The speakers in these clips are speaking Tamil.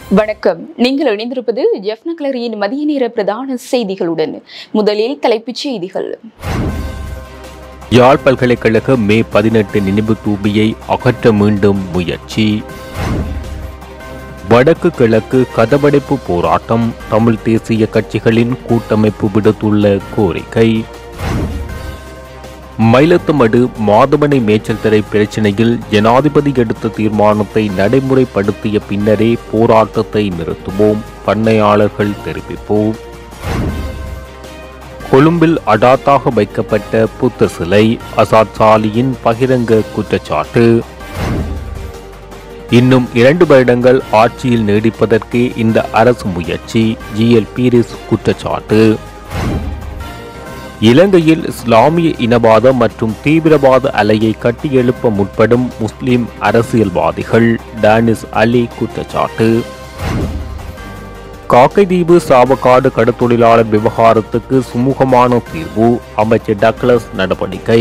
வணக்கம் நீங்கள் இணைந்திருப்பது ஜெஃப்னா கிளரியின் மதிய நேர பிரதான செய்திகளுடன் முதலில் தலைப்புச் செய்திகள் யாழ் பல்கலைக்கழக மே பதினெட்டு நினைவு தூபியை அகற்ற மீண்டும் முயற்சி வடக்கு கிழக்கு கதவடைப்பு போராட்டம் தமிழ் தேசிய கட்சிகளின் கூட்டமைப்பு விடுத்துள்ள கோரிக்கை மயிலத்தமடு மாதவனை மேய்ச்சல் தரை பிரச்சினையில் ஜனாதிபதி எடுத்த தீர்மானத்தை நடைமுறைப்படுத்திய பின்னரே போராட்டத்தை நிறுத்துவோம் பண்ணையாளர்கள் தெரிவிப்போம் கொழும்பில் அடாத்தாக வைக்கப்பட்ட புத்த சிலை அசாத் சாலியின் பகிரங்க குற்றச்சாட்டு இன்னும் இரண்டு வருடங்கள் ஆட்சியில் நீடிப்பதற்கே இந்த அரசு முயற்சி ஜிஎல் பீரிஸ் குற்றச்சாட்டு இலங்கையில் இஸ்லாமிய இனவாத மற்றும் தீவிரவாத அலையை கட்டியெழுப்ப முற்படும் முஸ்லிம் அரசியல்வாதிகள் டானிஸ் அலி குற்றச்சாட்டு காக்கைதீவு சாவக்காடு கடத்தொழிலாளர் விவகாரத்துக்கு சுமூகமான தீர்வு அமைச்சர் டக்ளஸ் நடவடிக்கை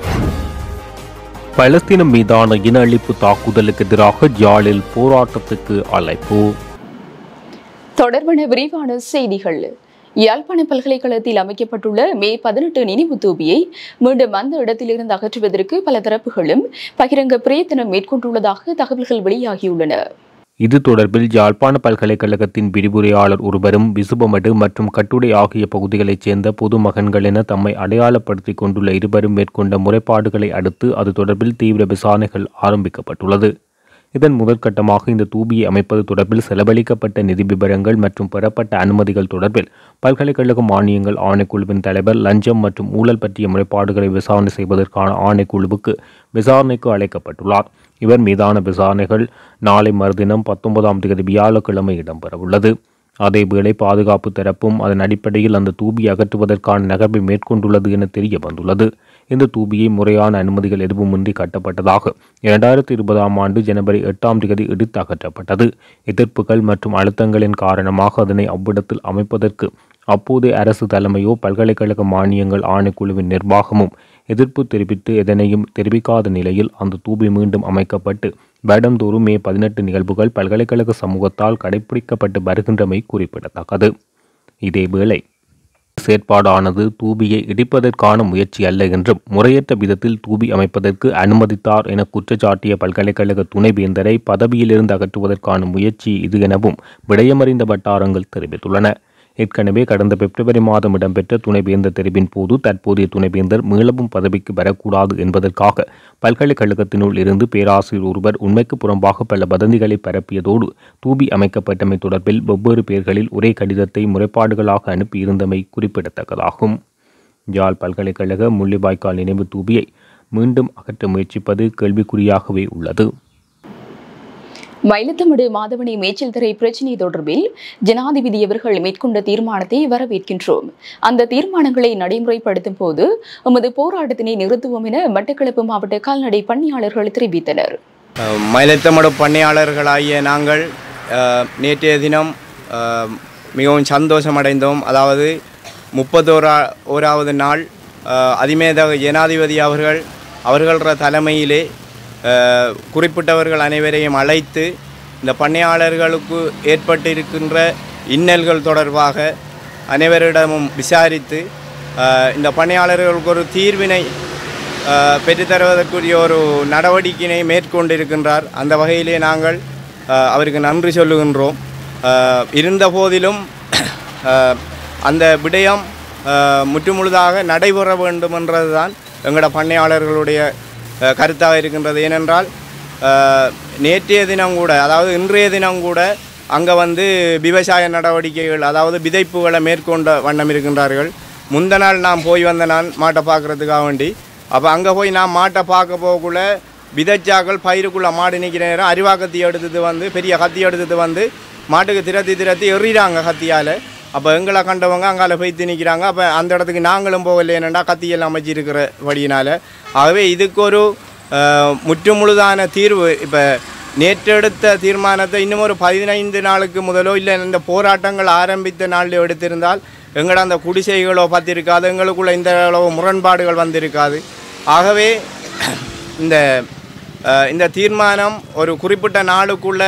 பலஸ்தீனம் மீதான இன அழிப்பு தாக்குதலுக்கு எதிராக ஜாலில் போராட்டத்துக்கு அழைப்பு தொடர்பான விரிவான செய்திகள் யாழ்ப்பாண பல்கலைக்கழகத்தில் அமைக்கப்பட்டுள்ள மே பதினெட்டு நினைவு தூபியை மீண்டும் அந்த இடத்திலிருந்து அகற்றுவதற்கு பல தரப்புகளும் பகிரங்க பிரயத்தனம் மேற்கொண்டுள்ளதாக தகவல்கள் வெளியாகியுள்ளன இது தொடர்பில் யாழ்ப்பாண பல்கலைக்கழகத்தின் விரிவுரையாளர் ஒருவரும் விசுபமடு மற்றும் கட்டுடை ஆகிய பகுதிகளைச் சேர்ந்த பொதுமகன்கள் என தம்மை அடையாளப்படுத்திக் கொண்டுள்ள இருவரும் மேற்கொண்ட முறைப்பாடுகளை அடுத்து அது தொடர்பில் தீவிர விசாரணைகள் ஆரம்பிக்கப்பட்டுள்ளது இதன் முதற்கட்டமாக இந்த தூபியை அமைப்பது தொடர்பில் செலவழிக்கப்பட்ட நிதி விவரங்கள் மற்றும் பெறப்பட்ட அனுமதிகள் தொடர்பில் பல்கலைக்கழக மானியங்கள் ஆணைக்குழுவின் தலைவர் லஞ்சம் மற்றும் ஊழல் பற்றிய முறைப்பாடுகளை விசாரணை செய்வதற்கான ஆணைக்குழுவுக்கு விசாரணைக்கு அழைக்கப்பட்டுள்ளார் இவர் மீதான விசாரணைகள் நாளை மறுதினம் பத்தொன்பதாம் தேதி வியாழக்கிழமை இடம்பெறவுள்ளது அதேவேளை பாதுகாப்பு தரப்பும் அதன் அடிப்படையில் அந்த தூபியை அகற்றுவதற்கான நகர்வை மேற்கொண்டுள்ளது என தெரிய வந்துள்ளது இந்த தூபியை முறையான அனுமதிகள் எதுவுமின்றி கட்டப்பட்டதாக இரண்டாயிரத்தி இருபதாம் ஆண்டு ஜனவரி எட்டாம் தேதி இடித்து அகற்றப்பட்டது எதிர்ப்புகள் மற்றும் அழுத்தங்களின் காரணமாக அதனை அவ்விடத்தில் அமைப்பதற்கு அப்போதைய அரசு தலைமையோ பல்கலைக்கழக மானியங்கள் ஆணைக்குழுவின் நிர்வாகமும் எதிர்ப்பு தெரிவித்து எதனையும் தெரிவிக்காத நிலையில் அந்த தூபி மீண்டும் அமைக்கப்பட்டு வருடந்தோறும் மே பதினெட்டு நிகழ்வுகள் பல்கலைக்கழக சமூகத்தால் கடைபிடிக்கப்பட்டு வருகின்றமை குறிப்பிடத்தக்கது இதேவேளை செயற்பாடானது தூபியை இடிப்பதற்கான முயற்சி அல்ல என்றும் முறையற்ற விதத்தில் தூபி அமைப்பதற்கு அனுமதித்தார் என குற்றச்சாட்டிய பல்கலைக்கழக துணைவேந்தரை பதவியிலிருந்து அகற்றுவதற்கான முயற்சி இது எனவும் விடயமறிந்த வட்டாரங்கள் தெரிவித்துள்ளன ஏற்கனவே கடந்த பிப்ரவரி மாதம் இடம்பெற்ற துணைவேந்தர் தெரிவின் போது தற்போதைய துணைவேந்தர் மீளவும் பதவிக்கு வரக்கூடாது என்பதற்காக பல்கலைக்கழகத்தினுள் இருந்து பேராசிரியர் ஒருவர் உண்மைக்கு புறம்பாக பல வதந்திகளை பரப்பியதோடு தூபி அமைக்கப்பட்டமை தொடர்பில் வெவ்வேறு பேர்களில் ஒரே கடிதத்தை முறைப்பாடுகளாக அனுப்பியிருந்தமை குறிப்பிடத்தக்கதாகும் யாழ் பல்கலைக்கழக முள்ளிவாய்க்கால் நினைவு தூபியை மீண்டும் அகற்ற முயற்சிப்பது கேள்விக்குறியாகவே உள்ளது மயிலத்தமடு மாதவனை மேய்ச்சல் திரை பிரச்சினை தொடர்பில் ஜனாதிபதி அவர்கள் மேற்கொண்ட தீர்மானத்தை வரவேற்கின்றோம் அந்த தீர்மானங்களை நடைமுறைப்படுத்தும் போது எமது போராட்டத்தினை நிறுத்துவோம் என மட்டக்களப்பு மாவட்ட கால்நடை பணியாளர்கள் தெரிவித்தனர் மயிலத்தமடு பண்ணையாளர்களாகிய நாங்கள் அஹ், நேற்றைய தினம் அஹ், மிகவும் சந்தோஷமடைந்தோம் அதாவது முப்பத்தோரா ஓராவது நாள் அஹ், அதிமேதக ஜனாதிபதி அவர்கள் அவர்கள தலைமையிலே அஹ், குறிப்பிட்டவர்கள் அனைவரையும் அழைத்து இந்த பண்ணையாளர்களுக்கு ஏற்பட்டிருக்கின்ற இன்னல்கள் தொடர்பாக அனைவரிடமும் விசாரித்து அஹ், இந்த பண்ணையாளர்களுக்கு ஒரு தீர்வினை அஹ், பெற்றுத்தருவதற்குரிய ஒரு நடவடிக்கையினை மேற்கொண்டிருக்கின்றார் அந்த வகையிலே நாங்கள் அஹ், அவருக்கு நன்றி சொல்லுகின்றோம் அஹ், இருந்த போதிலும் அஹ், அந்த விடயம் அஹ், முற்றுமுழுதாக நடைபெற வேண்டும் என்றதுதான் எங்களோட பண்ணையாளர்களுடைய அஹ், கருத்தாக இருக்கின்றது ஏனென்றால் அஹ், நேற்றைய தினம் கூட அதாவது இன்றைய தினம் கூட அங்கே வந்து விவசாய நடவடிக்கைகள் அதாவது விதைப்புகளை மேற்கொண்ட வண்ணம் இருக்கின்றார்கள் முந்த நாள் நான் போய் வந்த நான் மாட்டை பார்க்குறதுக்காக வேண்டி அப்போ அங்கே போய் நான் மாட்டை பார்க்க போகக்குள்ள விதைச்சாக்கள் பயிருக்குள்ளே மாடு நிற்கிற நேரம் அரிவா கத்தி எடுத்துட்டு வந்து பெரிய கத்தி எடுத்துட்டு வந்து மாட்டுக்கு திரத்தி திரத்தி எறிகிறாங்க கத்தியால் அப்போ எங்களை கண்டவங்க அங்கால போய் நிற்கிறாங்க அப்போ அந்த இடத்துக்கு நாங்களும் போகலையேனண்டா கத்தியெல்லாம் அமைச்சிருக்கிற வழியினால் ஆகவே இதுக்கு ஒரு அஹ், முற்றுமுழுதான தீர்வு இப்போ நேற்றெடுத்த தீர்மானத்தை இன்னும் ஒரு பதினைந்து நாளுக்கு முதலோ இல்லை இந்த போராட்டங்கள் ஆரம்பித்த நாளில் எடுத்திருந்தால் எங்களோட அந்த குடிசைகளோ பார்த்திருக்காது எங்களுக்குள்ள இந்த அளவு முரண்பாடுகள் வந்திருக்காது ஆகவே இந்த அஹ், இந்த தீர்மானம் ஒரு குறிப்பிட்ட நாளுக்குள்ள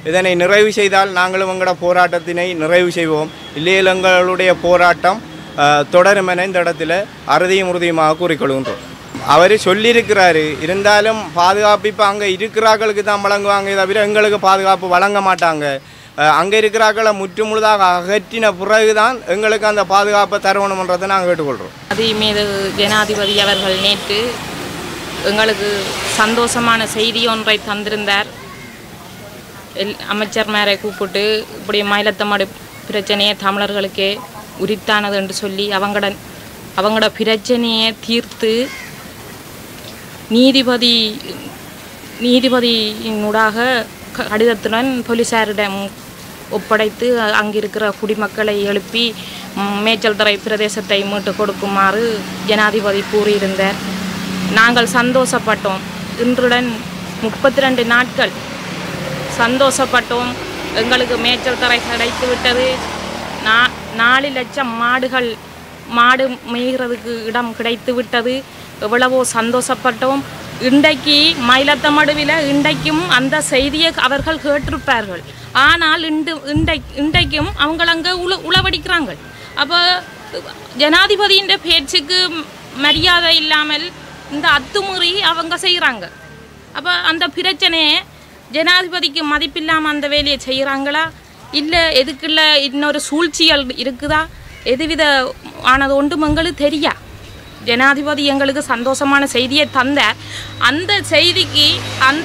இதனை நிறைவு செய்தால் நாங்களும் எங்களோட போராட்டத்தினை நிறைவு செய்வோம் இல்லையில் எங்களுடைய போராட்டம் அஹ், தொடரும் என இந்த இடத்துல அறுதியும் உறுதியுமாக கூறிக்கொள்கின்றோம் அவர் சொல்லியிருக்கிறாரு இருந்தாலும் பாதுகாப்பு இப்போ அங்கே இருக்கிறார்களுக்கு தான் வழங்குவாங்க தவிர எங்களுக்கு பாதுகாப்பு வழங்க மாட்டாங்க அங்கே இருக்கிறார்களை முற்று முழுதாக அகற்றின பிறகுதான் எங்களுக்கு அந்த பாதுகாப்பை தரணுன்றதை நாங்கள் கேட்டுக்கொள்கிறோம் அது மீது ஜனாதிபதி அவர்கள் நேற்று எங்களுக்கு சந்தோஷமான செய்தி ஒன்றை தந்திருந்தார் எல் அமைச்சர்மாரை கூப்பிட்டு இப்படி மயிலத்தமாடு பிரச்சனையை தமிழர்களுக்கே உரித்தானது என்று சொல்லி அவங்களோட அவங்களோட பிரச்சனையை தீர்த்து நீதிபதி நீதிபதியினூடாக க- கடிதத்துடன் போலீசாரிடம் ஒப்படைத்து அ- அங்கிருக்கிற குடிமக்களை எழுப்பி ம், மேய்ச்சல் தரை பிரதேசத்தை மீட்டு கொடுக்குமாறு ஜனாதிபதி கூறியிருந்தார் நாங்கள் சந்தோஷப்பட்டோம் இன்றுடன் முப்பத்தி ரெண்டு நாட்கள் சந்தோஷப்பட்டோம் எங்களுக்கு மேய்ச்சல் தரை கிடைத்து விட்டது நா நாலு லட்சம் மாடுகள் மாடு மேய்கிறதுக்கு இடம் கிடைத்து விட்டது எவ்வளவோ சந்தோஷப்பட்டோம் இன்றைக்கு மயிலத்தமடுவில் இன்றைக்கும் அந்த செய்தியை அவர்கள் கேட்டிருப்பார்கள் ஆனால் இன்று இன்றை இன்றைக்கும் அவங்கள அங்கே உள உளவடிக்கிறாங்க அப்போ ஜனாதிபதியின் பேச்சுக்கு மரியாதை இல்லாமல் இந்த அத்துமுறி அவங்க செய்கிறாங்க அப்போ அந்த பிரச்சனையை ஜனாதிபதிக்கு மதிப்பில்லாமல் அந்த வேலையை செய்கிறாங்களா இல்லை எதுக்குள்ள இன்னொரு சூழ்ச்சிகள் இருக்குதா எதுவித ஆனது ஒன்றும் எங்களுக்கு தெரியா ஜனாதிபதி எங்களுக்கு சந்தோஷமான செய்தியை தந்தார் அந்த செய்திக்கு அந்த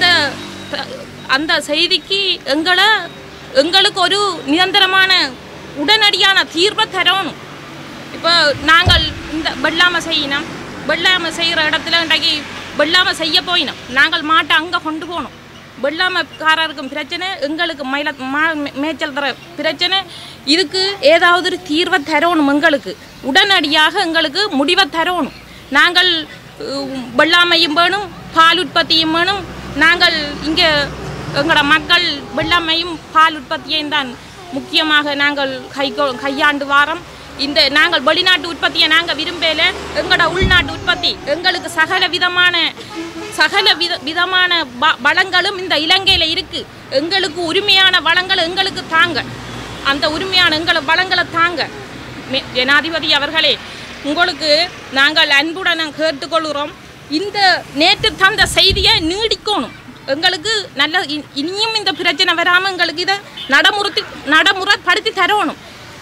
அந்த செய்திக்கு எங்களை எங்களுக்கு ஒரு நிரந்தரமான உடனடியான தீர்வை தரணும் இப்போ நாங்கள் இந்த வெள்ளாமை செய்யினோம் வெள்ளாமை செய்கிற இடத்துல இன்றைக்கு வெள்ளாமை செய்ய போயினோம் நாங்கள் மாட்டை அங்கே கொண்டு போனோம் வெள்ளாமைக்காரருக்கும் பிரச்சனை எங்களுக்கு மயில மா மே- மேய்ச்சல் தர பிரச்சனை இதுக்கு ஏதாவது ஒரு தீர்வை தரணும் எங்களுக்கு உடனடியாக எங்களுக்கு முடிவை தரணும் நாங்கள் உம், வெள்ளாமையும் வேணும் பால் உற்பத்தியும் வேணும் நாங்கள் இங்கே எங்களோட மக்கள் வெள்ளாமையும் பால் உற்பத்தியையும் தான் முக்கியமாக நாங்கள் கை கையாண்டு வாரம் இந்த நாங்கள் வெளிநாட்டு உற்பத்தியை நாங்கள் விரும்பல எங்களோட உள்நாட்டு உற்பத்தி எங்களுக்கு சகல விதமான சகல வித விதமான வ- வளங்களும் இந்த இலங்கையில் இருக்கு எங்களுக்கு உரிமையான வளங்கள் எங்களுக்கு தாங்க அந்த உரிமையான எங்களை வளங்களை தாங்க மே- ஜனாதிபதி அவர்களே உங்களுக்கு நாங்கள் அன்புடன் கேட்டுக்கொள்கிறோம் இந்த நேற்று தந்த செய்தியை நீடிக்கணும் எங்களுக்கு நல்ல இ- இனியும் இந்த பிரச்சனை வராமல் எங்களுக்கு இதை நடைமுறுத்தி நடைமுறைப்படுத்தி தரணும்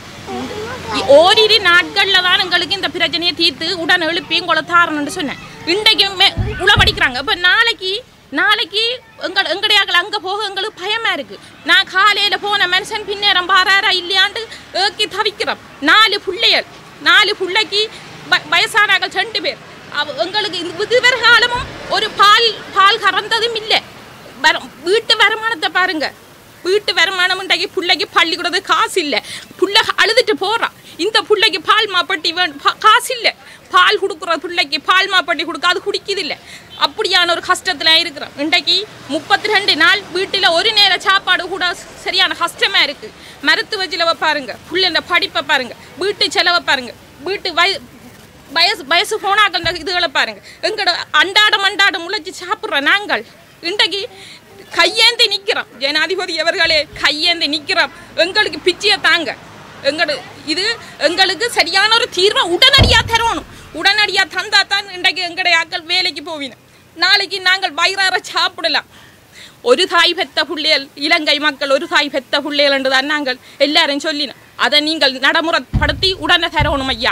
இ- ஓரிரு நாட்களில் தான் எங்களுக்கு இந்த பிரச்சனையை தீர்த்து உடன் எழுப்பி உங்களை தாரணும்னு சொன்னேன் இன்றைக்கு மே உளவடிக்கிறாங்க இப்போ நாளைக்கு நாளைக்கு எங்கள் எங்கடையாக்கள் அங்கே போக எங்களுக்கு பயமா இருக்கு நான் காலையில் போன மனுஷன் பின்னேரம் பாராரா இல்லையாண்டு ஏக்கி தவிக்கிறோம் நாலு பிள்ளைகள் நாலு பிள்ளைக்கு வ- வயசானாக்கள் ரெண்டு பேர் அவ எங்களுக்கு இந்த இதுவரை காலமும் ஒரு பால் பால் கறந்ததும் இல்லை வர வீட்டு வருமானத்தை பாருங்க வீட்டு வருமானம் இன்றைக்கு பிள்ளைக்கு பள்ளிக்கூடது காசு இல்லை புள்ள அழுதுட்டு போறான் இந்த பிள்ளைக்கு பால் மாப்பட்டி வேணும் பா- காசு இல்லை பால் கொடுக்குற பிள்ளைக்கு பால் மாப்பட்டி கொடுக்க அது குடிக்குது இல்லை அப்படியான ஒரு கஷ்டத்தில் இருக்கிறோம் இன்றைக்கு முப்பத்தி ரெண்டு நாள் வீட்டில் ஒரு நேர சாப்பாடு கூட சரியான கஷ்டமா இருக்கு மருத்துவ செலவை பாருங்க புள்ளன படிப்பை பாருங்க வீட்டு செலவை பாருங்க வீட்டு வய வயசு வயசு போனாக்கள் இதுகளை பாருங்க எங்களோட அண்டாடம் அண்டாடம் முளைச்சி சாப்பிட்ற நாங்கள் இன்றைக்கு கையேந்தி நிற்கிறோம் ஜனாதிபதி அவர்களே கையேந்தி நிற்கிறோம் எங்களுக்கு பிச்சையை தாங்க எங்களோட இது எங்களுக்கு சரியான ஒரு தீர்வை உடனடியாக தரணும் உடனடியாக தந்தா தான் இன்றைக்கு எங்களுடைய ஆக்கள் வேலைக்கு போவினோம் நாளைக்கு நாங்கள் வயிறார சாப்பிடலாம் ஒரு தாய் பெத்த புள்ளைகள் இலங்கை மக்கள் ஒரு தாய் பெத்த புள்ளைகள் என்று தான் நாங்கள் எல்லாரும் சொல்லினோம் அதை நீங்கள் நடைமுறைப்படுத்தி உடனே தரணும் ஐயா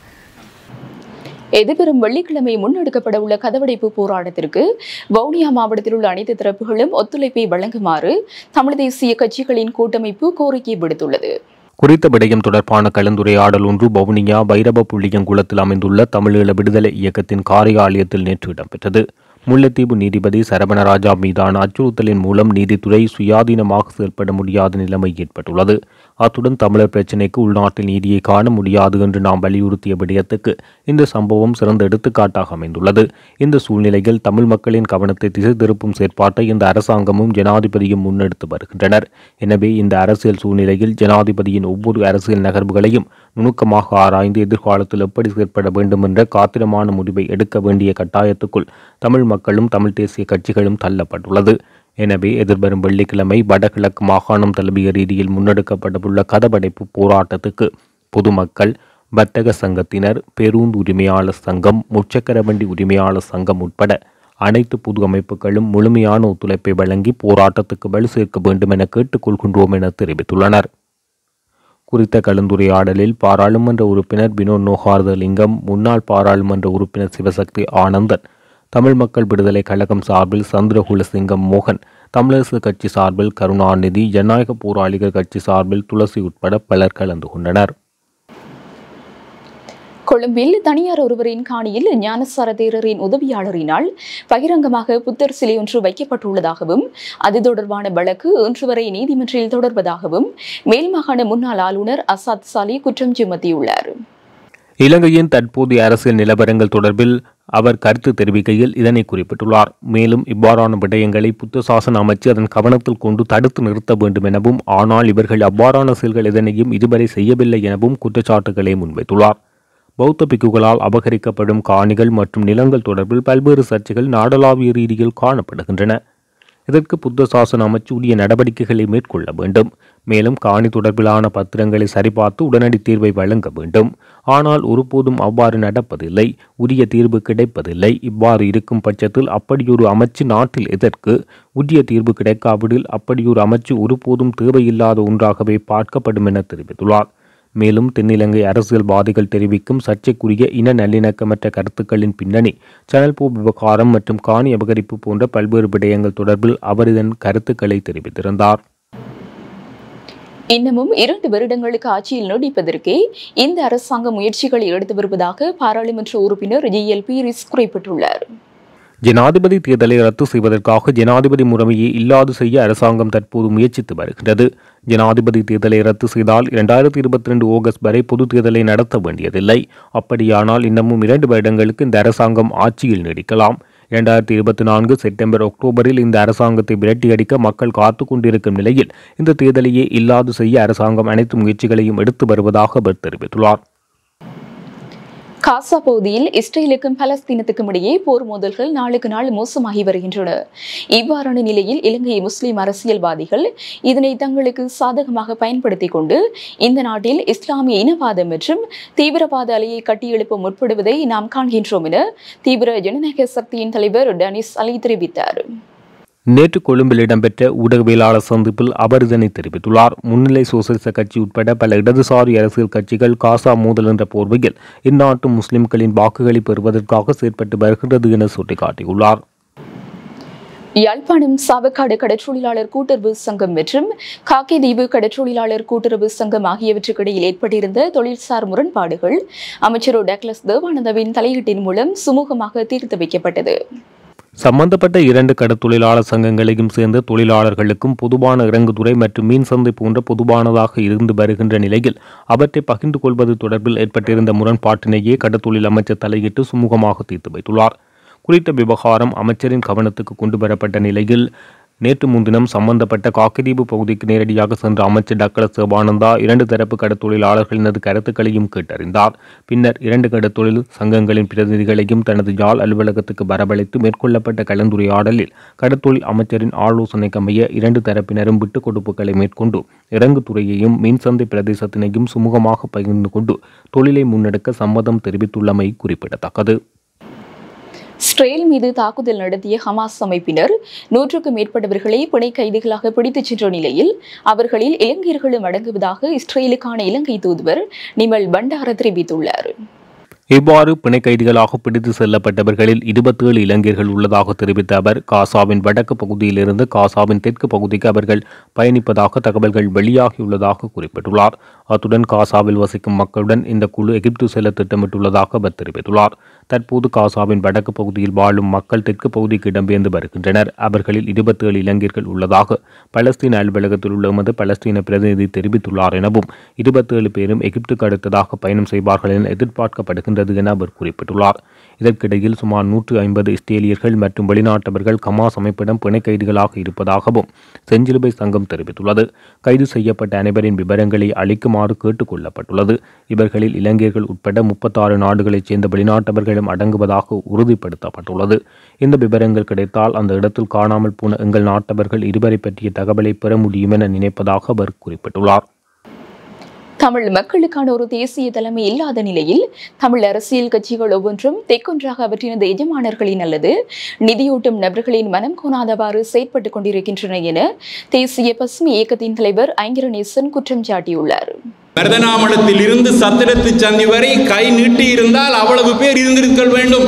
எதிர்வரும் வெள்ளிக்கிழமை முன்னெடுக்கப்பட உள்ள கதவடைப்பு போராட்டத்திற்கு வவுனியா மாவட்டத்தில் உள்ள அனைத்து தரப்புகளும் ஒத்துழைப்பை வழங்குமாறு தமிழ் தேசிய கட்சிகளின் கூட்டமைப்பு கோரிக்கை விடுத்துள்ளது குறித்த விடயம் தொடர்பான கலந்துரையாடல் ஒன்று வவுனியா பைரவ புள்ளியங்குளத்தில் அமைந்துள்ள தமிழீழ விடுதலை இயக்கத்தின் காரியாலயத்தில் நேற்று இடம்பெற்றது முல்லைத்தீவு நீதிபதி சரவணராஜா மீதான அச்சுறுத்தலின் மூலம் நீதித்துறை சுயாதீனமாக செயல்பட முடியாத நிலைமை ஏற்பட்டுள்ளது அத்துடன் தமிழர் பிரச்சினைக்கு உள்நாட்டில் நீதியை காண முடியாது என்று நாம் வலியுறுத்திய விடயத்துக்கு இந்த சம்பவம் சிறந்த எடுத்துக்காட்டாக அமைந்துள்ளது இந்த சூழ்நிலையில் தமிழ் மக்களின் கவனத்தை திசை திருப்பும் செயற்பாட்டை இந்த அரசாங்கமும் ஜனாதிபதியும் முன்னெடுத்து வருகின்றனர் எனவே இந்த அரசியல் சூழ்நிலையில் ஜனாதிபதியின் ஒவ்வொரு அரசியல் நகர்வுகளையும் நுணுக்கமாக ஆராய்ந்து எதிர்காலத்தில் எப்படி செயற்பட வேண்டும் என்ற காத்திரமான முடிவை எடுக்க வேண்டிய கட்டாயத்துக்குள் தமிழ் மக்களும் தமிழ் தேசிய கட்சிகளும் தள்ளப்பட்டுள்ளது எனவே எதிர்வரும் வெள்ளிக்கிழமை வடகிழக்கு மாகாணம் தழுவிய ரீதியில் முன்னெடுக்கப்பட்டுள்ள கதவடைப்பு போராட்டத்துக்கு பொதுமக்கள் வர்த்தக சங்கத்தினர் பேருந்து உரிமையாளர் சங்கம் முச்சக்கர வண்டி உரிமையாளர் சங்கம் உட்பட அனைத்து பொது அமைப்புகளும் முழுமையான ஒத்துழைப்பை வழங்கி போராட்டத்துக்கு வலு சேர்க்க வேண்டும் என கேட்டுக்கொள்கின்றோம் என தெரிவித்துள்ளனர் குறித்த கலந்துரையாடலில் பாராளுமன்ற உறுப்பினர் வினோத் நோகார்தலிங்கம் முன்னாள் பாராளுமன்ற உறுப்பினர் சிவசக்தி ஆனந்தன் தமிழ் மக்கள் விடுதலை கழகம் சார்பில் சந்திரகுலசிங்கம் மோகன் தமிழரசு கட்சி சார்பில் கருணாநிதி ஜனநாயக போராளிகள் கட்சி சார்பில் துளசி உட்பட பலர் கலந்து கொண்டனர் கொழும்பில் தனியார் ஒருவரின் காணியில் ஞானசார தேரரின் உதவியாளரினால் பகிரங்கமாக புத்தர் சிலை ஒன்று வைக்கப்பட்டுள்ளதாகவும் அது தொடர்பான வழக்கு இன்று வரை நீதிமன்றில் தொடர்வதாகவும் மேல் மாகாண முன்னாள் ஆளுநர் அசாத் சாலி குற்றம் சுமத்தியுள்ளார் இலங்கையின் தற்போதைய அரசியல் நிலவரங்கள் தொடர்பில் அவர் கருத்து தெரிவிக்கையில் இதனை குறிப்பிட்டுள்ளார் மேலும் இவ்வாறான விடயங்களை புத்த சாசன அமைச்சு அதன் கவனத்தில் கொண்டு தடுத்து நிறுத்த வேண்டும் எனவும் ஆனால் இவர்கள் அவ்வாறான செயல்கள் எதனையும் இதுவரை செய்யவில்லை எனவும் குற்றச்சாட்டுகளை முன்வைத்துள்ளார் பௌத்த பிக்குகளால் அபகரிக்கப்படும் காணிகள் மற்றும் நிலங்கள் தொடர்பில் பல்வேறு சர்ச்சைகள் நாடளாவிய ரீதியில் காணப்படுகின்றன இதற்கு புத்த சாசன அமைச்சு உரிய நடவடிக்கைகளை மேற்கொள்ள வேண்டும் மேலும் காணி தொடர்பிலான பத்திரங்களை சரிபார்த்து உடனடி தீர்வை வழங்க வேண்டும் ஆனால் ஒருபோதும் அவ்வாறு நடப்பதில்லை உரிய தீர்வு கிடைப்பதில்லை இவ்வாறு இருக்கும் பட்சத்தில் அப்படியொரு அமைச்சு நாட்டில் எதற்கு உரிய தீர்வு கிடைக்காவிடில் அப்படியொரு அமைச்சு ஒருபோதும் தேவையில்லாத ஒன்றாகவே பார்க்கப்படும் என தெரிவித்துள்ளார் மேலும் தென்னிலங்கை அரசியல்வாதிகள் தெரிவிக்கும் சர்ச்சைக்குரிய இன நல்லிணக்கமற்ற கருத்துக்களின் பின்னணி சனல் பூ விவகாரம் மற்றும் காணி அபகரிப்பு போன்ற பல்வேறு விடயங்கள் தொடர்பில் அவர் இதன் கருத்துக்களை தெரிவித்திருந்தார் இன்னமும் இரண்டு வருடங்களுக்கு ஆட்சியில் நீடிப்பதற்கே இந்த அரசாங்கம் முயற்சிகளை எடுத்து வருவதாக பாராளுமன்ற உறுப்பினர் ஜி எல் பீரிஸ் குறிப்பிட்டுள்ளார் ஜனாதிபதி தேர்தலை ரத்து செய்வதற்காக ஜனாதிபதி முறைமையை இல்லாது செய்ய அரசாங்கம் தற்போது முயற்சித்து வருகின்றது ஜனாதிபதி தேர்தலை ரத்து செய்தால் இரண்டாயிரத்தி இருபத்தி ரெண்டு ஆகஸ்ட் வரை பொது தேர்தலை நடத்த வேண்டியதில்லை அப்படியானால் இன்னமும் இரண்டு வருடங்களுக்கு இந்த அரசாங்கம் ஆட்சியில் நீடிக்கலாம் இரண்டாயிரத்தி இருபத்தி நான்கு செப்டம்பர் அக்டோபரில் இந்த அரசாங்கத்தை விரட்டியடிக்க மக்கள் காத்து கொண்டிருக்கும் நிலையில் இந்த தேர்தலையே இல்லாது செய்ய அரசாங்கம் அனைத்து முயற்சிகளையும் எடுத்து வருவதாக அவர் தெரிவித்துள்ளார் காசா பகுதியில் இஸ்ரேலுக்கும் பலஸ்தீனத்துக்கும் இடையே போர் மோதல்கள் நாளுக்கு நாள் மோசமாகி வருகின்றன இவ்வாறான நிலையில் இலங்கை முஸ்லிம் அரசியல்வாதிகள் இதனை தங்களுக்கு சாதகமாக பயன்படுத்திக் கொண்டு இந்த நாட்டில் இஸ்லாமிய இனவாதம் மற்றும் தீவிரவாத அலையை கட்டியெழுப்ப முற்படுவதை நாம் காண்கின்றோம் என தீவிர ஜனநாயக சக்தியின் தலைவர் டனிஸ் அலி தெரிவித்தார் நேற்று கொழும்பில் இடம்பெற்ற ஊடகவியலாளர் சந்திப்பில் அவர் இதனை தெரிவித்துள்ளார் முன்னிலை சோசலிச கட்சி உட்பட பல இடதுசாரி அரசியல் கட்சிகள் காசா மோதல் என்ற போர்வையில் இந்நாட்டு முஸ்லிம்களின் வாக்குகளை பெறுவதற்காக செயற்பட்டு வருகிறது என சுட்டிக்காட்டியுள்ளார் யாழ்ப்பாணம் சாவக்காடு கடற்றொழிலாளர் கூட்டுறவு சங்கம் மற்றும் காக்கைதீவு கடற்றொழிலாளர் கூட்டுறவு சங்கம் ஆகியவற்றுக்கிடையில் ஏற்பட்டிருந்த தொழில்சார் முரண்பாடுகள் அமைச்சர் டக்ளஸ் தேவானந்தவின் தலையீட்டின் மூலம் சுமூகமாக தீர்த்து வைக்கப்பட்டது சம்பந்தப்பட்ட இரண்டு கடற்தொழிலாளர் சங்கங்களையும் சேர்ந்த தொழிலாளர்களுக்கும் பொதுவான இறங்குதுறை மற்றும் மீன் சந்தை போன்ற பொதுவானதாக இருந்து வருகின்ற நிலையில் அவற்றை பகிர்ந்து கொள்வது தொடர்பில் ஏற்பட்டிருந்த முரண்பாட்டினையே கடற்தொழில் அமைச்சர் தலையிட்டு சுமூகமாக தீர்த்து வைத்துள்ளார் குறித்த விவகாரம் அமைச்சரின் கவனத்துக்கு கொண்டு வரப்பட்ட நிலையில் நேற்று முன்தினம் சம்பந்தப்பட்ட காக்கிதீவு பகுதிக்கு நேரடியாக சென்ற அமைச்சர் டாக்டர் சிவானந்தா இரண்டு தரப்பு கடற்தொழிலாளர்களினது கருத்துக்களையும் கேட்டறிந்தார் பின்னர் இரண்டு கடற்தொழில் சங்கங்களின் பிரதிநிதிகளையும் தனது யாழ் அலுவலகத்துக்கு வரவழைத்து மேற்கொள்ளப்பட்ட கலந்துரையாடலில் கடற்தொழில் அமைச்சரின் ஆலோசனைக்கமைய இரண்டு தரப்பினரும் விட்டுக் கொடுப்புகளை மேற்கொண்டு இறங்கு துறையையும் மீன்சந்தை பிரதேசத்தினையும் சுமூகமாக பகிர்ந்து கொண்டு தொழிலை முன்னெடுக்க சம்மதம் தெரிவித்துள்ளமை குறிப்பிடத்தக்கது இஸ்ரேல் மீது தாக்குதல் நடத்திய ஹமாஸ் அமைப்பினர் நூற்றுக்கும் மேற்பட்டவர்களை பிணை கைதிகளாக பிடித்துச் சென்ற நிலையில் அவர்களில் இலங்கையர்களும் அடங்குவதாக இஸ்ரேலுக்கான இலங்கை தூதுவர் நிமல் பண்டார தெரிவித்துள்ளார் இவ்வாறு பிணை கைதிகளாக பிடித்து செல்லப்பட்டவர்களில் இருபத்தேழு இளைஞர்கள் உள்ளதாக தெரிவித்த அவர் காசாவின் வடக்கு பகுதியிலிருந்து காசாவின் தெற்கு பகுதிக்கு அவர்கள் பயணிப்பதாக தகவல்கள் வெளியாகியுள்ளதாக குறிப்பிட்டுள்ளார் அத்துடன் காசாவில் வசிக்கும் மக்களுடன் இந்த குழு எகிப்து செல்ல திட்டமிட்டுள்ளதாக அவர் தெரிவித்துள்ளார் தற்போது காசாவின் வடக்கு பகுதியில் வாழும் மக்கள் தெற்கு பகுதிக்கு இடம்பெயர்ந்து வருகின்றனர் அவர்களில் இருபத்தேழு இளைஞர்கள் உள்ளதாக பலஸ்தீன அலுவலகத்தில் உள்ள எமது பலஸ்தீன பிரதிநிதி தெரிவித்துள்ளார் எனவும் இருபத்தேழு பேரும் எகிப்துக்கு அடுத்ததாக பயணம் செய்வார்கள் என எதிர்பார்க்கப்படுகின்றது என அவர் குறிப்பிட்டுள்ளார் இதற்கிடையில் சுமார் நூற்று ஐம்பது இஸ்ரேலியர்கள் மற்றும் வெளிநாட்டவர்கள் கமாஸ் அமைப்பிடம் பிணை கைதிகளாக இருப்பதாகவும் செஞ்சிலுவை சங்கம் தெரிவித்துள்ளது கைது செய்யப்பட்ட அனைவரின் விவரங்களை அளிக்குமாறு கேட்டுக் கொள்ளப்பட்டுள்ளது இவர்களில் இலங்கையர்கள் உட்பட முப்பத்தாறு நாடுகளைச் சேர்ந்த வெளிநாட்டவர்களும் அடங்குவதாக உறுதிப்படுத்தப்பட்டுள்ளது இந்த விவரங்கள் கிடைத்தால் அந்த இடத்தில் காணாமல் போன எங்கள் நாட்டவர்கள் இருவரை பற்றிய தகவலை பெற முடியும் என நினைப்பதாக அவர் குறிப்பிட்டுள்ளார் தமிழ் மக்களுக்கான ஒரு தேசிய தலைமை இல்லாத நிலையில் தமிழ் அரசியல் கட்சிகள் ஒவ்வொன்றும் தெக்கொன்றாக அவற்றினது எஜமானர்களின் அல்லது நிதியூட்டும் நபர்களின் மனம் கோணாதவாறு செயற்பட்டுக் கொண்டிருக்கின்றன என தேசிய பசுமை இயக்கத்தின் தலைவர் ஐங்கரநேசன் குற்றம் சாட்டியுள்ளார் மருதநாமலத்தில் இருந்து சத்திரத்து சந்தி வரை கை நீட்டி இருந்தால் அவ்வளவு பேர் இருந்திருக்க வேண்டும்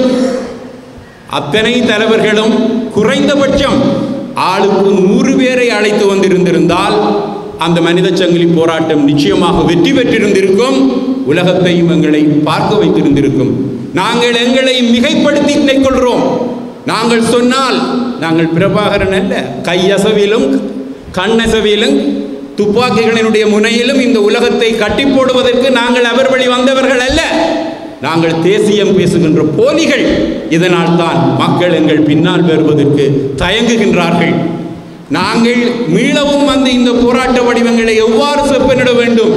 அத்தனை தலைவர்களும் குறைந்தபட்சம் ஆளுக்கு நூறு பேரை அழைத்து வந்திருந்திருந்தால் அந்த மனித சங்கிலி போராட்டம் நிச்சயமாக வெற்றி பெற்றிருந்திருக்கும் உலகத்தையும் எங்களை பார்க்க வைத்திருந்திருக்கும் நாங்கள் எங்களை மிகைப்படுத்தி கொள்கிறோம் நாங்கள் சொன்னால் நாங்கள் பிரபாகரன் அல்ல கையசவிலும் கண்ணசவிலும் துப்பாக்கிகளினுடைய முனையிலும் இந்த உலகத்தை கட்டி போடுவதற்கு நாங்கள் அவர் வழி வந்தவர்கள் அல்ல நாங்கள் தேசியம் பேசுகின்ற போலிகள் இதனால் தான் மக்கள் எங்கள் பின்னால் வருவதற்கு தயங்குகின்றார்கள் நாங்கள் மீளவும் வந்து இந்த போராட்ட வடிவங்களை எவ்வாறு செப்பனிட வேண்டும்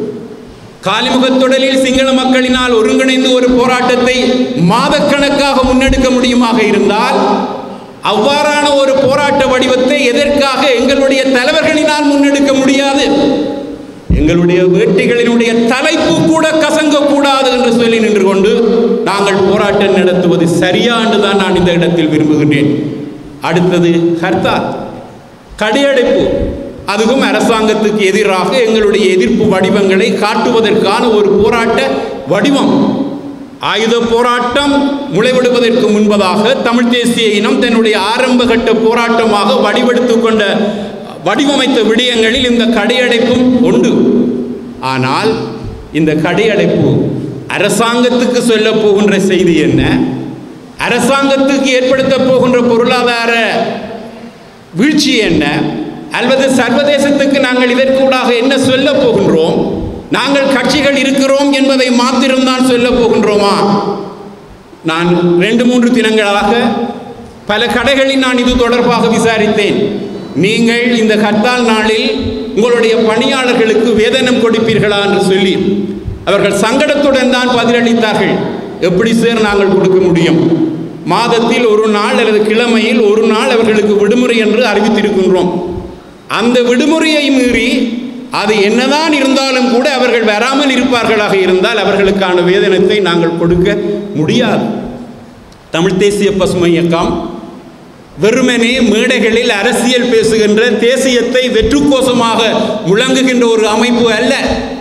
காலிமுகத்தொடலில் சிங்கள மக்களினால் ஒருங்கிணைந்து ஒரு போராட்டத்தை மாதக்கணக்காக முன்னெடுக்க முடியுமாக இருந்தால் அவ்வாறான ஒரு போராட்ட வடிவத்தை எதற்காக எங்களுடைய தலைவர்களினால் முன்னெடுக்க முடியாது எங்களுடைய வேட்டிகளினுடைய தலைப்பு கூட கசங்க கூடாது என்று சொல்லி நின்று கொண்டு நாங்கள் போராட்டம் நடத்துவது சரியா என்றுதான் நான் இந்த இடத்தில் விரும்புகின்றேன் அடுத்தது ஹர்த்தால் கடையடைப்பு அதுவும் அரசாங்கத்துக்கு எதிராக எங்களுடைய எதிர்ப்பு வடிவங்களை காட்டுவதற்கான ஒரு போராட்ட வடிவம் ஆயுத போராட்டம் முளைவிடுவதற்கு முன்பதாக தமிழ் தேசிய இனம் தன்னுடைய ஆரம்ப கட்ட போராட்டமாக வடிவெடுத்து கொண்ட வடிவமைத்த விடயங்களில் இந்த கடையடைப்பும் உண்டு ஆனால் இந்த கடையடைப்பு அரசாங்கத்துக்கு சொல்ல போகின்ற செய்தி என்ன அரசாங்கத்துக்கு ஏற்படுத்த போகின்ற பொருளாதார வீழ்ச்சி என்ன அல்லது சர்வதேசத்துக்கு நாங்கள் இதற்கூடாக என்ன சொல்ல போகின்றோம் நாங்கள் கட்சிகள் இருக்கிறோம் என்பதை மாத்திரம்தான் சொல்ல போகின்றோமா நான் ரெண்டு மூன்று தினங்களாக பல கடைகளில் நான் இது தொடர்பாக விசாரித்தேன் நீங்கள் இந்த ஹர்த்தால் நாளில் உங்களுடைய பணியாளர்களுக்கு வேதனம் கொடுப்பீர்களா என்று சொல்லி அவர்கள் சங்கடத்துடன் தான் பதிலளித்தார்கள் எப்படி சார் நாங்கள் கொடுக்க முடியும் மாதத்தில் ஒரு நாள் அல்லது கிழமையில் ஒரு நாள் அவர்களுக்கு விடுமுறை என்று அறிவித்திருக்கின்றோம் அந்த விடுமுறையை மீறி அது என்னதான் இருந்தாலும் கூட அவர்கள் வராமல் இருப்பார்களாக இருந்தால் அவர்களுக்கான வேதனத்தை நாங்கள் கொடுக்க முடியாது தமிழ் தேசிய பசுமை இயக்கம் வெறுமனே மேடைகளில் அரசியல் பேசுகின்ற தேசியத்தை வெற்றுக்கோசமாக முழங்குகின்ற ஒரு அமைப்பு அல்ல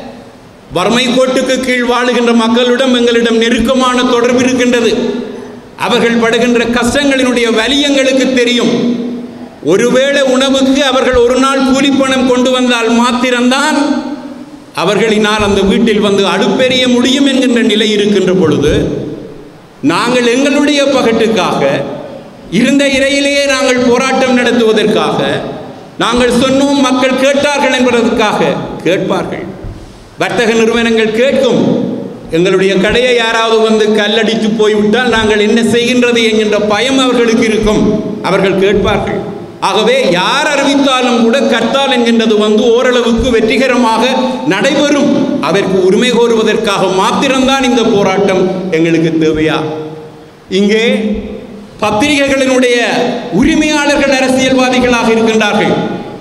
வறுமை கோட்டுக்கு கீழ் வாழுகின்ற மக்களிடம் எங்களிடம் நெருக்கமான தொடர்பு இருக்கின்றது அவர்கள் படுகின்ற கஷ்டங்களினுடைய வலி எங்களுக்கு தெரியும் ஒருவேளை உணவுக்கு அவர்கள் ஒரு நாள் கூலிப்பணம் கொண்டு வந்தால் மாத்திரம்தான் அவர்களினால் அந்த வீட்டில் வந்து அடுப்பெறிய முடியும் என்கின்ற நிலை இருக்கின்ற பொழுது நாங்கள் எங்களுடைய பகட்டுக்காக இருந்த இறையிலேயே நாங்கள் போராட்டம் நடத்துவதற்காக நாங்கள் சொன்னோம் மக்கள் கேட்டார்கள் என்பதற்காக கேட்பார்கள் வர்த்தக நிறுவனங்கள் கேட்கும் எங்களுடைய கடையை யாராவது வந்து கல்லடித்து போய்விட்டால் நாங்கள் என்ன செய்கின்றது என்கின்ற பயம் அவர்களுக்கு இருக்கும் அவர்கள் கேட்பார்கள் ஆகவே யார் அறிவித்தாலும் கூட கர்த்தால் என்கின்றது வந்து ஓரளவுக்கு வெற்றிகரமாக நடைபெறும் அதற்கு உரிமை கோருவதற்காக மாத்திரம்தான் இந்த போராட்டம் எங்களுக்கு தேவையா இங்கே பத்திரிகைகளினுடைய உரிமையாளர்கள் அரசியல்வாதிகளாக இருக்கின்றார்கள்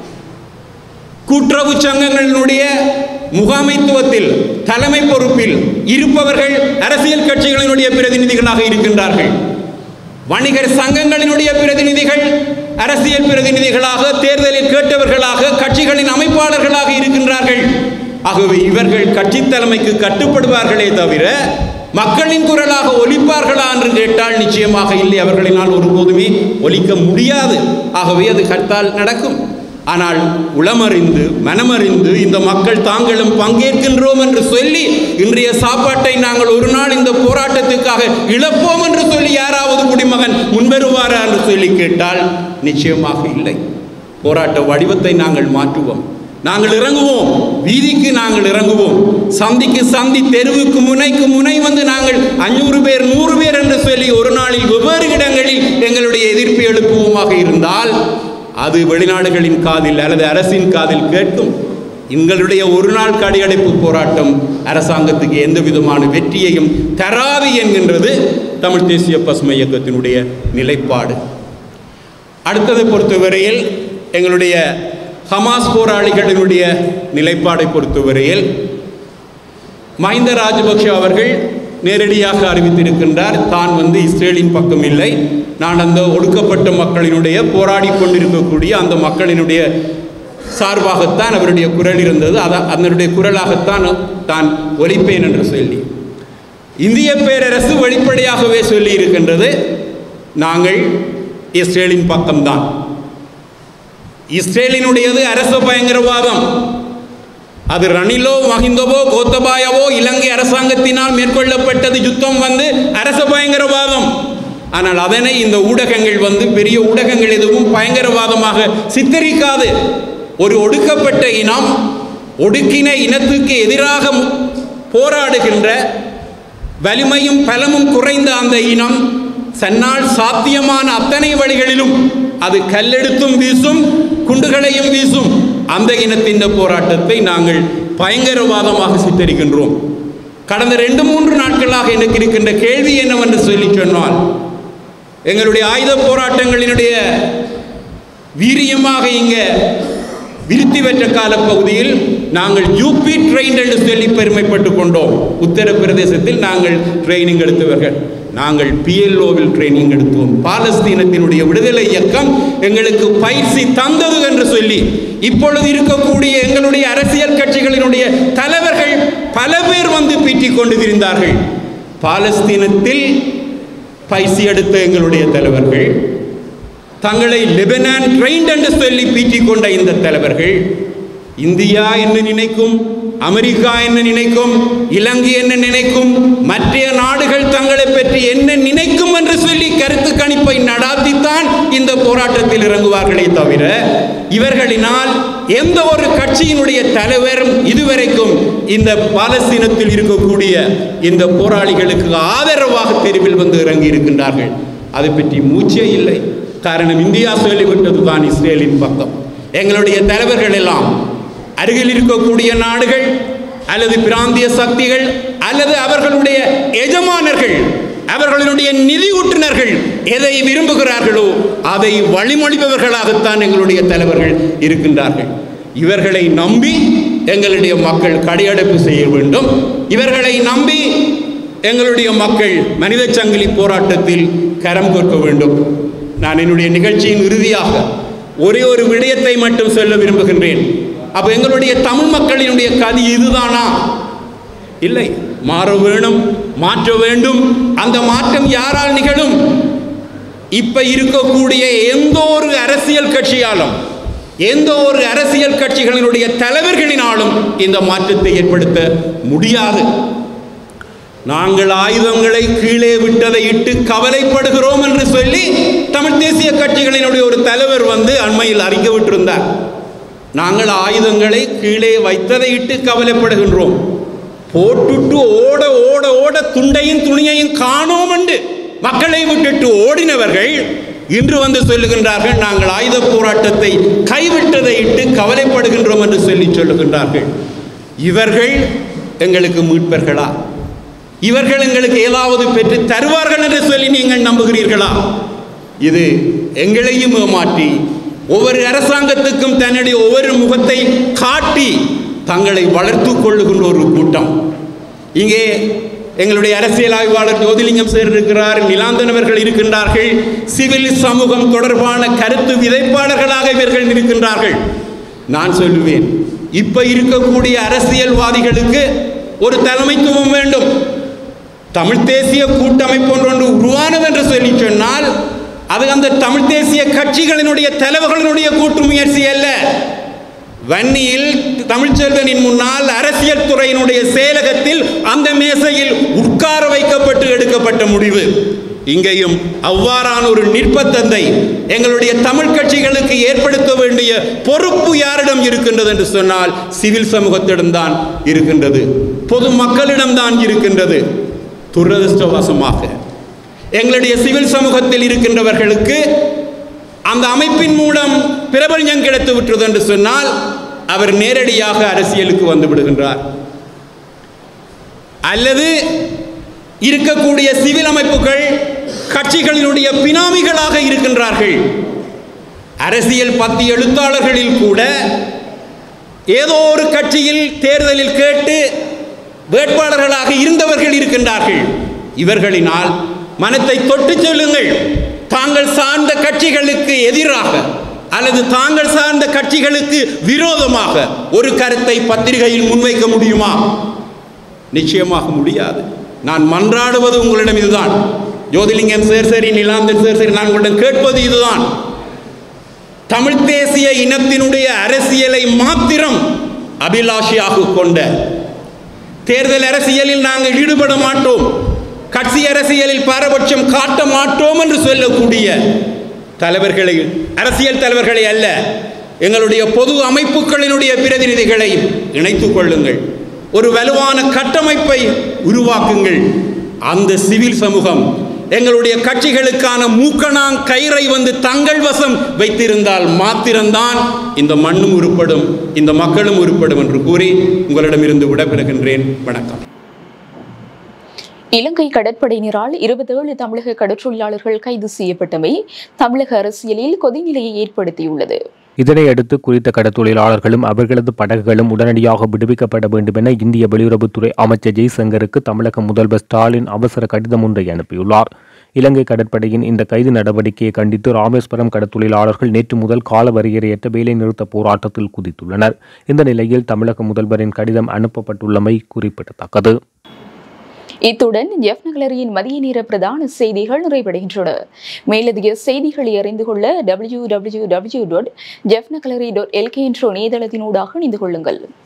கூட்டுறவு சங்கங்களினுடைய முகாமைத்துவத்தில் தலைமை பொறுப்பில் இருப்பவர்கள் அரசியல் கட்சிகளினுடைய பிரதிநிதிகளாக இருக்கின்றார்கள் வணிகர் சங்கங்களினுடைய பிரதிநிதிகள் அரசியல் பிரதிநிதிகளாக தேர்தலில் கேட்டவர்களாக கட்சிகளின் அமைப்பாளர்களாக இருக்கின்றார்கள் ஆகவே இவர்கள் கட்சி தலைமைக்கு கட்டுப்படுவார்களே தவிர மக்களின் குரலாக ஒலிப்பார்களா என்று கேட்டால் நிச்சயமாக இல்லை அவர்களினால் ஒருபோதுமே ஒலிக்க முடியாது ஆகவே அது கட்டால் நடக்கும் ஆனால் உளமறிந்து மனமறிந்து இந்த மக்கள் தாங்களும் பங்கேற்கின்றோம் என்று சொல்லி இன்றைய சாப்பாட்டை நாங்கள் ஒரு நாள் இந்த போராட்டத்துக்காக இழப்போம் என்று சொல்லி யாராவது குடிமகன் முன்வருவாரா என்று சொல்லி கேட்டால் நிச்சயமாக இல்லை போராட்ட வடிவத்தை நாங்கள் மாற்றுவோம் நாங்கள் இறங்குவோம் வீதிக்கு நாங்கள் இறங்குவோம் சந்திக்கு சந்தி தெருவுக்கு முனைக்கு முனை வந்து நாங்கள் அஞ்சூறு பேர் நூறு பேர் என்று சொல்லி ஒரு நாளில் வெவ்வேறு இடங்களில் எங்களுடைய எதிர்ப்பு எழுப்புவோமாக இருந்தால் அது வெளிநாடுகளின் காதில் அல்லது அரசின் காதில் கேட்கும் எங்களுடைய ஒரு நாள் கடையடைப்பு போராட்டம் அரசாங்கத்துக்கு எந்த விதமான வெற்றியையும் தராது என்கின்றது தமிழ் தேசிய பசுமை இயக்கத்தினுடைய நிலைப்பாடு அடுத்ததை பொறுத்தவரையில் எங்களுடைய ஹமாஸ் போராளிகளினுடைய நிலைப்பாடை பொறுத்தவரையில் மஹிந்த ராஜபக்ஷ அவர்கள் நேரடியாக அறிவித்திருக்கின்றார் தான் வந்து இஸ்ரேலின் பக்கம் இல்லை நான் அந்த ஒடுக்கப்பட்ட மக்களினுடைய போராடி கொண்டிருக்கக்கூடிய அந்த மக்களினுடைய சார்பாகத்தான் அவருடைய குரல் இருந்தது அதான் அதனுடைய குரலாகத்தான் தான் ஒலிப்பேன் என்று சொல்லி இந்திய பேரரசு வெளிப்படையாகவே சொல்லி இருக்கின்றது நாங்கள் இஸ்ரேலின் பக்கம்தான் இஸ்ரேலினுடையது அரச பயங்கரவாதம் அது ரணிலோ மஹிந்தவோ கோத்தபாயவோ இலங்கை அரசாங்கத்தினால் மேற்கொள்ளப்பட்டது யுத்தம் வந்து அரச பயங்கரவாதம் ஆனால் அதனை இந்த ஊடகங்கள் வந்து பெரிய ஊடகங்கள் எதுவும் பயங்கரவாதமாக சித்தரிக்காது ஒரு ஒடுக்கப்பட்ட இனம் ஒடுக்கின இனத்துக்கு எதிராக மு- போராடுகின்ற வலிமையும் பலமும் குறைந்த அந்த இனம் சன்னால் சாத்தியமான அத்தனை வழிகளிலும் அது கல்லெடுத்தும் வீசும் குண்டுகளையும் வீசும் அந்த இனத்தின் போராட்டத்தை நாங்கள் பயங்கரவாதமாக சித்தரிக்கின்றோம் கடந்த ரெண்டு மூன்று நாட்களாக எனக்கு இருக்கின்ற கேள்வி என்னவென்று சொல்லி சொன்னால் எங்களுடைய ஆயுத போராட்டங்களினுடைய வீரியமாக இங்கே விருத்தி பெற்ற காலப்பகுதியில் நாங்கள் யூபி ட்ரெயின் என்று சொல்லி பெருமைப்பட்டு கொண்டோம் உத்தரப்பிரதேசத்தில் நாங்கள் ட்ரைனிங் எடுத்தவர்கள் நாங்கள் பிஎல்ஓவில் ட்ரைனிங் எடுத்தோம் பாலஸ்தீனத்தினுடைய விடுதலை இயக்கம் எங்களுக்கு பயிற்சி தந்தது என்று சொல்லி இப்பொழுது இருக்கக்கூடிய எங்களுடைய அரசியல் கட்சிகளினுடைய தலைவர்கள் பல பேர் வந்து பீட்டிக் கொண்டு திரிந்தார்கள் பாலஸ்தீனத்தில் பயிற்சி எடுத்த எங்களுடைய தலைவர்கள் தங்களை லெபனான் ட்ரெயின்ட் என்று சொல்லி பீட்டிக் கொண்ட இந்த தலைவர்கள் இந்தியா என்ன நினைக்கும் அமெரிக்கா என்ன நினைக்கும் இலங்கை என்ன நினைக்கும் மற்ற நாடுகள் தங்களை பற்றி என்ன நினைக்கும் என்று சொல்லி கருத்து கணிப்பை நடாத்தித்தான் இந்த போராட்டத்தில் இறங்குவார்களே தவிர இவர்களினால் எந்த ஒரு கட்சியினுடைய தலைவரும் இதுவரைக்கும் இந்த பாலஸ்தீனத்தில் இருக்கக்கூடிய இந்த போராளிகளுக்கு ஆதரவாக தெருவில் வந்து இறங்கி இருக்கின்றார்கள் அதை பற்றி மூச்சே இல்லை காரணம் இந்தியா சொல்லிவிட்டது தான் இஸ்ரேலின் பக்கம் எங்களுடைய தலைவர்கள் எல்லாம் அருகில் இருக்கக்கூடிய நாடுகள் அல்லது பிராந்திய சக்திகள் அல்லது அவர்களுடைய எஜமானர்கள் அவர்களுடைய நிதி ஊட்டுனர்கள் எதை விரும்புகிறார்களோ அதை வழிமொழிபவர்களாகத்தான் எங்களுடைய தலைவர்கள் இருக்கின்றார்கள் இவர்களை நம்பி எங்களுடைய மக்கள் கடையடைப்பு செய்ய வேண்டும் இவர்களை நம்பி எங்களுடைய மக்கள் மனித சங்கிலி போராட்டத்தில் கரம் கோர்க்க வேண்டும் நான் என்னுடைய நிகழ்ச்சியின் இறுதியாக ஒரே ஒரு விடயத்தை மட்டும் சொல்ல விரும்புகின்றேன் அப்ப எங்களுடைய தமிழ் மக்களினுடைய கதி இதுதானா இல்லை மாற வேணும் மாற்ற வேண்டும் அந்த மாற்றம் யாரால் நிகழும் இப்ப இருக்கக்கூடிய எந்த ஒரு அரசியல் கட்சியாலும் எந்த ஒரு அரசியல் கட்சிகளினுடைய தலைவர்களினாலும் இந்த மாற்றத்தை ஏற்படுத்த முடியாது நாங்கள் ஆயுதங்களை கீழே விட்டதை இட்டு கவலைப்படுகிறோம் என்று சொல்லி தமிழ் தேசிய கட்சிகளினுடைய ஒரு தலைவர் வந்து அண்மையில் அறிக்கை விட்டிருந்தார் நாங்கள் ஆயுதங்களை கீழே வைத்ததை இட்டு கவலைப்படுகின்றோம் போட்டுட்டு ஓட ஓட ஓட துண்டையும் துணியையும் காணோம் என்று மக்களை விட்டுட்டு ஓடினவர்கள் இன்று வந்து சொல்லுகின்றார்கள் நாங்கள் ஆயுத போராட்டத்தை கைவிட்டதை இட்டு கவலைப்படுகின்றோம் என்று சொல்லி சொல்லுகின்றார்கள் இவர்கள் எங்களுக்கு மீட்பர்களா இவர்கள் எங்களுக்கு ஏதாவது பெற்று தருவார்கள் என்று சொல்லி நீங்கள் நம்புகிறீர்களா இது எங்களையும் ஏமாற்றி ஒவ்வொரு அரசாங்கத்துக்கும் தன்னுடைய ஒவ்வொரு முகத்தை காட்டி தங்களை வளர்த்து கொள்ளுகின்ற ஒரு கூட்டம் இங்கே எங்களுடைய அரசியல் ஆய்வாளர் ஜோதிலிங்கம் சார் இருக்கிறார் நிலாந்தன் அவர்கள் இருக்கின்றார்கள் சிவில் சமூகம் தொடர்பான கருத்து விதைப்பாளர்களாக இவர்கள் இருக்கின்றார்கள் நான் சொல்லுவேன் இப்ப இருக்கக்கூடிய அரசியல்வாதிகளுக்கு ஒரு தலைமைத்துவம் வேண்டும் தமிழ் தேசிய கூட்டமைப்பு ஒன்று ஒன்று உருவானது என்று சொல்லி சொன்னால் அது அந்த தமிழ் தேசிய கட்சிகளினுடைய தலைவர்களினுடைய கூட்டு முயற்சி அல்ல வன்னியில் தமிழ்ச்செல்வனின் முன்னால் அரசியல் துறையினுடைய செயலகத்தில் அந்த மேசையில் உட்கார வைக்கப்பட்டு எடுக்கப்பட்ட முடிவு இங்கேயும் அவ்வாறான ஒரு நிர்பந்தத்தை எங்களுடைய தமிழ் கட்சிகளுக்கு ஏற்படுத்த வேண்டிய பொறுப்பு யாரிடம் இருக்கின்றது என்று சொன்னால் சிவில் சமூகத்திடம்தான் இருக்கின்றது பொது மக்களிடம்தான் இருக்கின்றது துரதிருஷ்டவசமாக எங்களுடைய சிவில் சமூகத்தில் இருக்கின்றவர்களுக்கு அந்த அமைப்பின் மூலம் பிரபஞ்சம் கிடைத்து விட்டது என்று சொன்னால் அவர் நேரடியாக அரசியலுக்கு வந்து விடுகின்றார் அல்லது இருக்கக்கூடிய சிவில் அமைப்புகள் கட்சிகளினுடைய பினாமிகளாக இருக்கின்றார்கள் அரசியல் பத்தி எழுத்தாளர்களில் கூட ஏதோ ஒரு கட்சியில் தேர்தலில் கேட்டு வேட்பாளர்களாக இருந்தவர்கள் இருக்கின்றார்கள் இவர்களினால் மனத்தை தொட்டு சொல்லுங்கள் தாங்கள் சார்ந்த கட்சிகளுக்கு எதிராக அல்லது தாங்கள் சார்ந்த கட்சிகளுக்கு விரோதமாக ஒரு கருத்தை பத்திரிகையில் முன்வைக்க முடியுமா நிச்சயமாக முடியாது நான் மன்றாடுவது உங்களிடம் இதுதான் ஜோதிலிங்கம் சேர்சரி நிலாந்தன் சேர்சரி நான் உங்களிடம் கேட்பது இதுதான் தமிழ் தேசிய இனத்தினுடைய அரசியலை மாத்திரம் அபிலாஷியாக கொண்ட தேர்தல் அரசியலில் நாங்கள் ஈடுபட மாட்டோம் கட்சி அரசியலில் பாரபட்சம் காட்ட மாட்டோம் என்று சொல்லக்கூடிய தலைவர்களை அரசியல் தலைவர்களை அல்ல எங்களுடைய பொது அமைப்புகளினுடைய பிரதிநிதிகளை இணைத்துக் கொள்ளுங்கள் ஒரு வலுவான கட்டமைப்பை உருவாக்குங்கள் அந்த சிவில் சமூகம் எங்களுடைய கட்சிகளுக்கான மூக்கணாங் கயிறை வந்து தங்கள் வசம் வைத்திருந்தால் மாத்திரம்தான் இந்த மண்ணும் உருப்படும் இந்த மக்களும் உருப்படும் என்று கூறி உங்களிடமிருந்து விடைபெறுகின்றேன் வணக்கம் இலங்கை கடற்படையினரால் இருபத்தேழு தமிழக கடற்றொழிலாளர்கள் கைது செய்யப்பட்டமை தமிழக அரசியலில் கொதிநிலையை ஏற்படுத்தியுள்ளது இதனையடுத்து குறித்த கடத்தொழிலாளர்களும் அவர்களது படகுகளும் உடனடியாக விடுவிக்கப்பட வேண்டும் என இந்திய வெளியுறவுத்துறை அமைச்சர் ஜெய்சங்கருக்கு தமிழக முதல்வர் ஸ்டாலின் அவசர கடிதம் ஒன்றை அனுப்பியுள்ளார் இலங்கை கடற்படையின் இந்த கைது நடவடிக்கையை கண்டித்து ராமேஸ்வரம் கடத்தொழிலாளர்கள் நேற்று முதல் கால வரையறையற்ற வேலைநிறுத்த போராட்டத்தில் குதித்துள்ளனர் இந்த நிலையில் தமிழக முதல்வரின் கடிதம் அனுப்பப்பட்டுள்ளமை குறிப்பிடத்தக்கது இத்துடன் ஜெஃப் நகலரியின் மதிய நேர பிரதான செய்திகள் நிறைவடைகின்றன மேலதிக செய்திகளை அறிந்து கொள்ள டபிள்யூ டபிள்யூ டபிள்யூ டாட் ஜெஃப் நகலரி டாட் எல்கே என்ற இணையதளத்தினூடாக இணைந்து கொள்ளுங்கள்